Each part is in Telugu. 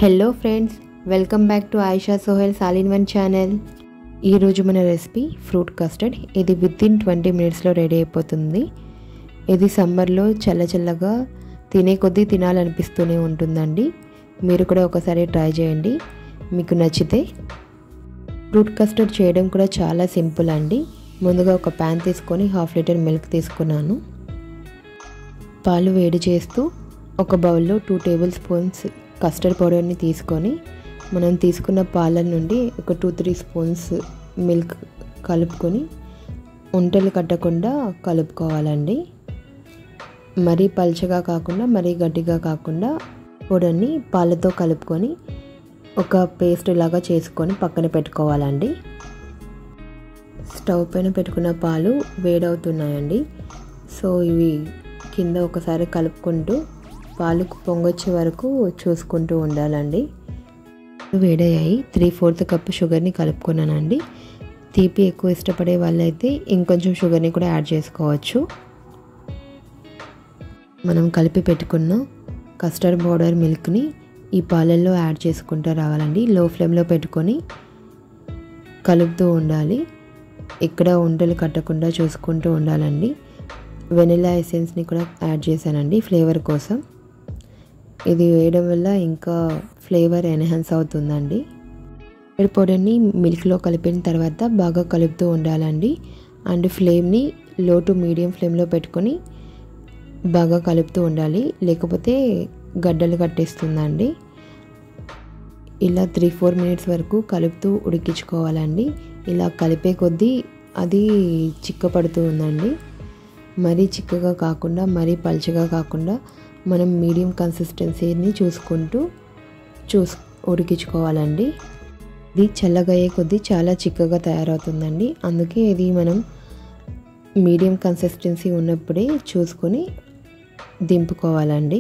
hello friends welcome back to Ayesha Sohail all in one channel ఈరోజు మన రెసిపీ ఫ్రూట్ కస్టర్డ్ ఇది విత్ ఇన్ ట్వంటీ మినిట్స్లో రెడీ అయిపోతుంది ఇది సమ్మర్లో చల్ల చల్లగా తినే కొద్దీ తినాలనిపిస్తూనే ఉంటుందండి మీరు కూడా ఒకసారి ట్రై చేయండి మీకు నచ్చితే ఫ్రూట్ కస్టర్డ్ చేయడం కూడా చాలా సింపుల్ అండి ముందుగా ఒక ప్యాన్ తీసుకొని హాఫ్ లీటర్ మిల్క్ తీసుకున్నాను పాలు వేడి చేస్తూ ఒక బౌల్లో టూ టేబుల్ స్పూన్స్ కస్టర్డ్ పౌడర్ని తీసుకొని మనం తీసుకున్న పాల నుండి ఒక టూ త్రీ స్పూన్స్ మిల్క్ కలుపుకొని ఉంటలు కట్టకుండా కలుపుకోవాలండి మరీ పల్చగా కాకుండా మరీ గట్టిగా కాకుండా పౌడర్ని పాలతో కలుపుకొని ఒక పేస్ట్ లాగా చేసుకొని పక్కన పెట్టుకోవాలండి స్టవ్ పైన పెట్టుకున్న పాలు వేడవుతున్నాయండి సో ఇవి కింద ఒకసారి కలుపుకుంటూ పాలు పొంగొచ్చే వరకు చూసుకుంటూ ఉండాలండి వేడయ్యాయి త్రీ ఫోర్త్ కప్ షుగర్ని కలుపుకున్నానండి తీపి ఎక్కువ ఇష్టపడే వాళ్ళైతే ఇంకొంచెం షుగర్ని కూడా యాడ్ చేసుకోవచ్చు మనం కలిపి పెట్టుకున్న కస్టర్డ్ పౌడర్ మిల్క్ని ఈ పాలల్లో యాడ్ చేసుకుంటూ రావాలండి లో ఫ్లేమ్లో పెట్టుకొని కలుపుతూ ఉండాలి ఇక్కడ ఉండలు కట్టకుండా చూసుకుంటూ ఉండాలండి వెనిలా ఎసెన్స్ని కూడా యాడ్ చేశానండి ఫ్లేవర్ కోసం ఇది వేయడం వల్ల ఇంకా ఫ్లేవర్ ఎన్హాన్స్ అవుతుందండి పొడిని మిల్క్లో కలిపిన తర్వాత బాగా కలుపుతూ ఉండాలండి అండ్ ఫ్లేమ్ని లో టు మీడియం ఫ్లేమ్లో పెట్టుకొని బాగా కలుపుతూ ఉండాలి లేకపోతే గడ్డలు కట్టేస్తుందండి ఇలా త్రీ ఫోర్ మినిట్స్ వరకు కలుపుతూ ఉడికించుకోవాలండి ఇలా కలిపే కొద్దీ అది చిక్కపడుతూ ఉందండి మరీ చిక్కగా కాకుండా మరీ పల్చగా కాకుండా మనం మీడియం కన్సిస్టెన్సీని చూసుకుంటూ చూస్ ఉడికించుకోవాలండి ఇది చల్లగయ్యే కొద్దీ చాలా చిక్కగా తయారవుతుందండి అందుకే ఇది మనం మీడియం కన్సిస్టెన్సీ ఉన్నప్పుడే చూసుకొని దింపుకోవాలండి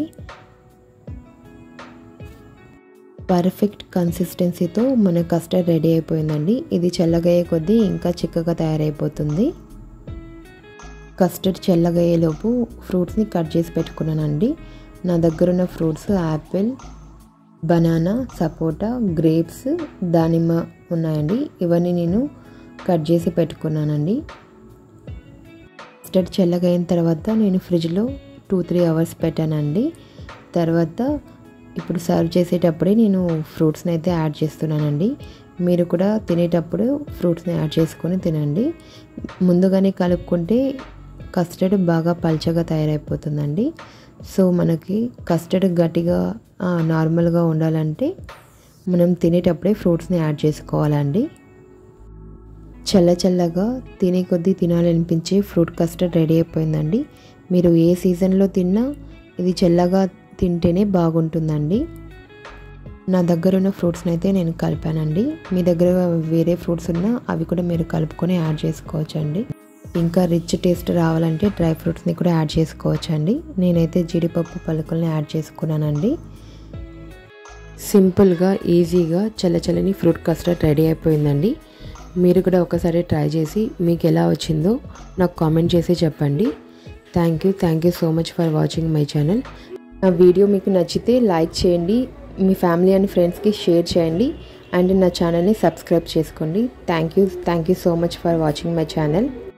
పర్ఫెక్ట్ కన్సిస్టెన్సీతో మన కస్టర్డ్ రెడీ అయిపోయిందండి ఇది చల్లగయ్యే కొద్దీ ఇంకా చిక్కగా తయారైపోతుంది కస్టర్డ్ చల్లగయ్యేలోపు ఫ్రూట్స్ని కట్ చేసి పెట్టుకున్నానండి నా దగ్గర ఉన్న ఫ్రూట్స్ యాపిల్ బనానా సపోటా గ్రేప్స్ దానిమ్మ ఉన్నాయండి ఇవన్నీ నేను కట్ చేసి పెట్టుకున్నానండి కస్టర్డ్ చల్లగైన తర్వాత నేను ఫ్రిడ్జ్లో టూ త్రీ అవర్స్ పెట్టానండి తర్వాత ఇప్పుడు సర్వ్ చేసేటప్పుడే నేను ఫ్రూట్స్ని అయితే యాడ్ చేస్తున్నానండి మీరు కూడా తినేటప్పుడు ఫ్రూట్స్ని యాడ్ చేసుకొని తినండి ముందుగానే కలుపుకుంటే కస్టర్డ్ బాగా పల్చగా తయారైపోతుందండి సో మనకి కస్టర్డ్ గట్టిగా నార్మల్గా ఉండాలంటే మనం తినేటప్పుడే ఫ్రూట్స్ని యాడ్ చేసుకోవాలండి చల్ల చల్లగా తినే కొద్దీ తినాలనిపించే ఫ్రూట్ కస్టర్డ్ రెడీ అయిపోయిందండి మీరు ఏ సీజన్లో తిన్నా ఇది చల్లగా తింటేనే బాగుంటుందండి నా దగ్గర ఉన్న ఫ్రూట్స్ని అయితే నేను కలిపానండి మీ దగ్గర వేరే ఫ్రూట్స్ ఉన్నా అవి కూడా మీరు కలుపుకొని యాడ్ చేసుకోవచ్చండి ఇంకా రిచ్ టేస్ట్ రావాలంటే డ్రై ఫ్రూట్స్ని కూడా యాడ్ చేసుకోవచ్చండి నేనైతే జీడిపప్పు పలుకుల్ని యాడ్ చేసుకున్నానండి సింపుల్గా ఈజీగా చల్లచల్లని ఫ్రూట్ కస్టర్డ్ రెడీ అయిపోయిందండి మీరు కూడా ఒకసారి ట్రై చేసి మీకు ఎలా వచ్చిందో నాకు కామెంట్ చేసి చెప్పండి thank you thank you so much for watching my channel నా వీడియో మీకు నచ్చితే లైక్ చేయండి మీ ఫ్యామిలీ అండ్ ఫ్రెండ్స్కి షేర్ చేయండి అండ్ నా ఛానల్ని సబ్స్క్రైబ్ చేసుకోండి thank you thank you so much for watching my channel